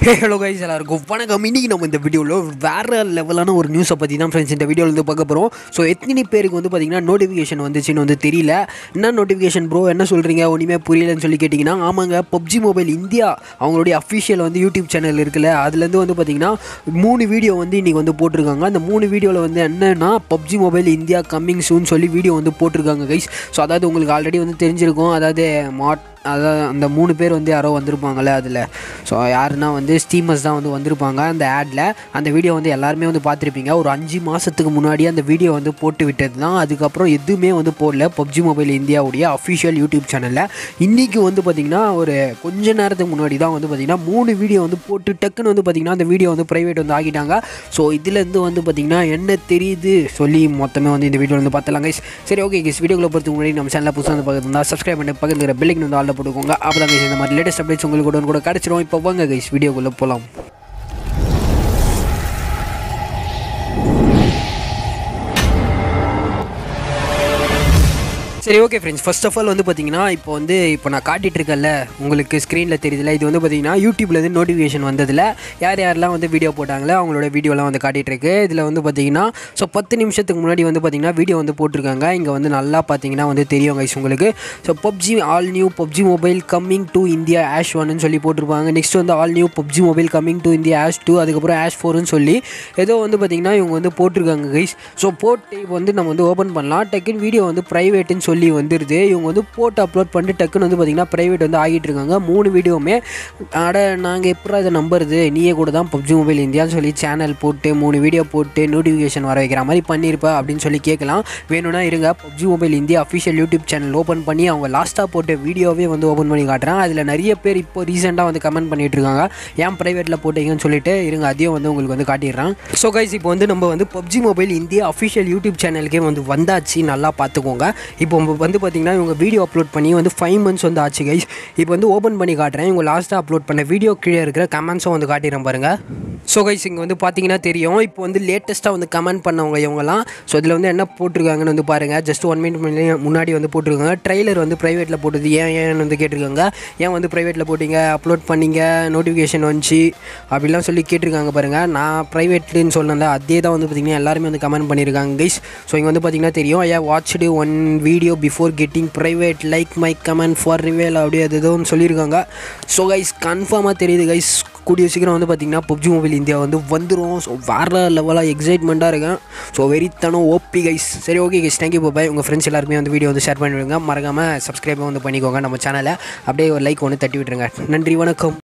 hey hello guys எல்லாருக்கும் வணக்கம் இன்னைக்கு நம்ம இந்த வீடியோவில் வேறு லெவலான ஒரு நியூஸை பற்றி தான் ஃப்ரெண்ட்ஸ் இந்த வீடியோவில் வந்து பார்க்க போகிறோம் ஸோ எத்தனை பேருக்கு வந்து பார்த்தீங்கன்னா நோட்டிஃபிகேஷன் வந்துச்சுன்னு வந்து தெரியல என்ன நோட்டிஃபிகேஷன் ப்ரோ என்ன சொல்கிறீங்க ஒன்றுமே புரியலன்னு சொல்லி கேட்டிங்கன்னா ஆமாங்க பப்ஜி மொபைல் இந்தியா அவங்களுடைய அஃபிஷியல் வந்து யூடியூப் சேனல் இருக்குல்ல அதுலேருந்து வந்து பார்த்தீங்கன்னா மூணு வீடியோ வந்து இன்றைக்கி வந்து போட்டிருக்காங்க அந்த மூணு வீடியோவில் வந்து என்னென்னா PUBG mobile India coming soon சொல்லி வீடியோ வந்து போட்டிருக்காங்க கைஸ் ஸோ அதாவது உங்களுக்கு ஆல்ரெடி வந்து தெரிஞ்சிருக்கும் அதாவது மாட் அதாவது அந்த மூணு பேர் வந்து யாரோ வந்திருப்பாங்கள்ல அதில் ஸோ யாருன்னா வந்து ஸ்டீமர்ஸ் தான் வந்து வந்திருப்பாங்க அந்த ஆடில் அந்த வீடியோ வந்து எல்லாருமே வந்து பார்த்துருப்பீங்க ஒரு அஞ்சு மாதத்துக்கு முன்னாடி அந்த வீடியோ வந்து போட்டு விட்டது தான் அதுக்கப்புறம் எதுவுமே வந்து போடல பப்ஜி மொபைல் இந்தியாவுடைய அஃபிஷியல் யூடியூப் சேனலில் இன்றைக்கி வந்து பார்த்திங்கன்னா ஒரு கொஞ்ச நேரத்துக்கு முன்னாடி தான் வந்து பார்த்திங்கன்னா மூணு வீடியோ வந்து போட்டு டக்குன்னு வந்து பார்த்திங்கன்னா அந்த வீடியோ வந்து ப்ரைவேட் வந்து ஆகிட்டாங்க ஸோ இதுலேருந்து வந்து பார்த்திங்கன்னா என்ன தெரியுது சொல்லி மொத்தமே வந்து இந்த வீடியோ வந்து பார்த்தலாம் கைஸ் சரி ஓகே கைஸ் வீடியோக்குள்ள பொறுத்து முன்னாடி நம்ம சேனலில் புதுசாக வந்து பார்க்குறதா சப்ஸ்கிரைப் பண்ணி பக்கத்தில் பெல்லைக்கு வந்து ஆல்ல போட்டுக்கோங்க அப்போ தான் கைஸ் இந்த மாதிரி லேட்டஸ்ட் அப்டேட்ஸ் உங்களுக்கு கூட கூட கிடச்சிரும் இப்போ வாங்க கைஸ் வீடியோக்குள்ளே போகலாம் சரி okay friends first of all வந்து பார்த்தீங்கன்னா இப்போ வந்து இப்போ நான் காட்டிகிட்டு இருக்கேன்ல உங்களுக்கு ஸ்க்ரீனில் தெரியுதுல இது வந்து பார்த்தீங்கன்னா யூடியூப்லேருந்து நோட்டிஃபிகேஷன் வந்ததில் யார் யாரெல்லாம் வந்து வீடியோ போட்டாங்களோ அவங்களோட வீடியோலாம் வந்து காட்டிகிட்டு இருக்கு இதில் வந்து பார்த்தீங்கன்னா ஸோ பத்து நிமிஷத்துக்கு முன்னாடி வந்து பார்த்தீங்கன்னா வீடியோ வந்து போட்டிருக்காங்க இங்கே வந்து நல்லா பார்த்தீங்கன்னா வந்து தெரியும் கைஸ் உங்களுக்கு so PUBG all new PUBG mobile coming to India hash ஒன்னு சொல்லி போட்டிருப்பாங்க நெக்ஸ்ட் வந்து all new PUBG mobile coming to India hash two அதுக்கப்புறம் ஆஷ் ஃபோர்னு சொல்லி ஏதோ வந்து பார்த்தீங்கன்னா இவங்க வந்து போட்டிருக்காங்க கைஸ் ஸோ போட்டு இப்போ வந்து நம்ம வந்து ஓப்பன் பண்ணலாம் டக்குன்னு வீடியோ வந்து ப்ரைவேட்டுன்னு சொல்லி வந்துடுது இவங்க வந்து போட்டு அப்லோட் பண்ணிட்டு டக்குன்னு வந்து பார்த்தீங்கன்னா ப்ரைவேட் வந்து ஆகிட்டு இருக்காங்க மூணு வீடியோவுமே அட நாங்கள் எப்படா இதை நம்புறது நீயே கூட தான் பப்ஜி மொபைல் இந்தியான்னு சொல்லி சேனல் போட்டு மூணு வீடியோ போட்டு நோட்டிஃபிகேஷன் வர வைக்கிற மாதிரி பண்ணியிருப்ப அப்படின்னு சொல்லி கேட்கலாம் வேணும்னா இருங்க PUBG mobile India official YouTube channel open பண்ணி அவங்க லாஸ்ட்டாக போட்ட வீடியோவே வந்து ஓப்பன் பண்ணி காட்டுறேன் அதில் நிறைய பேர் இப்போ ரீசெண்டாக வந்து கமெண்ட் பண்ணிட்டு இருக்காங்க ஏன் ப்ரைவேட்டில் போட்டீங்கன்னு சொல்லிட்டு இருங்க அதையும் வந்து உங்களுக்கு வந்து காட்டிடுறேன் ஸோ கைஸ் இப்போ வந்து நம்ம வந்து PUBG mobile India official YouTube சேனலுக்கே வந்து வந்தாச்சு நல்லா பார்த்துக்கோங்க இப்போ வந்து பார்த்தீங்கன்னா இவங்க வீடியோ அப்லோட் பண்ணி வந்து ஃபைவ் மந்த்ஸ் வந்து ஆச்சு கைஸ் இப்போ வந்து ஓப்பன் பண்ணி காட்டுறேன் இவங்க லாஸ்ட்டாக அப்லோட் பண்ண வீடியோ கீழே இருக்கிற கமெண்ட்ஸும் வந்து காட்டிடுறேன் பாருங்க ஸோ கைஸ் இங்கே வந்து பார்த்தீங்கன்னா தெரியும் இப்போ வந்து லேட்டஸ்ட்டாக வந்து கமெண்ட் பண்ணவங்க இவங்கலாம் ஸோ இதில் வந்து என்ன போட்டிருக்காங்கன்னு வந்து பாருங்கள் ஜஸ்ட் ஒன் மினிட் முன்னாடி வந்து போட்டிருக்காங்க ட்ரைலர் வந்து ப்ரைவேட்டில் போட்டது ஏன் ஏன்னு வந்து கேட்டிருக்காங்க ஏன் வந்து ப்ரைவேட்டில் போட்டிங்க அப்லோட் பண்ணீங்க நோட்டிஃபிகேஷன் வந்துச்சு அப்படிலாம் சொல்லி கேட்டிருக்காங்க பாருங்கள் நான் ப்ரைவேட்லுன்னு சொன்னேன்ல அதே தான் வந்து பார்த்திங்கன்னா எல்லாருமே வந்து கமெண்ட் பண்ணியிருக்காங்க கைஸ் ஸோ இங்கே வந்து பார்த்திங்கன்னா தெரியும் ஐயா watched one video before getting private like my comment for reveal அப்படி அது ஏதோ ஒன்று சொல்லியிருக்காங்க ஸோ கைஸ் கன்ஃபார்மாக தெரியுது கைஸ் கூடிய சீக்கிரம் வந்து பார்த்திங்கன்னா பப்ஜி மொபைல் இந்தியா வந்து வந்துடும் ஸோ வேறு லெவலாக எக்ஸைட்மெண்ட்டாக இருக்கேன் ஸோ வெறித்தனம் ஓபி கைஸ் சரி ஓகே கைஸ் தேங்க்யூ பாய் உங்கள் ஃப்ரெண்ட்ஸ் எல்லாருமே வந்து வீடியோ வந்து ஷேர் பண்ணிவிடுங்க மறக்காமல் சப்ஸ்கிரைப் வந்து பண்ணிக்கோங்க நம்ம சேனலை அப்படியே ஒரு லைக் ஒன்று தட்டி விட்டுருங்க நன்றி வணக்கம்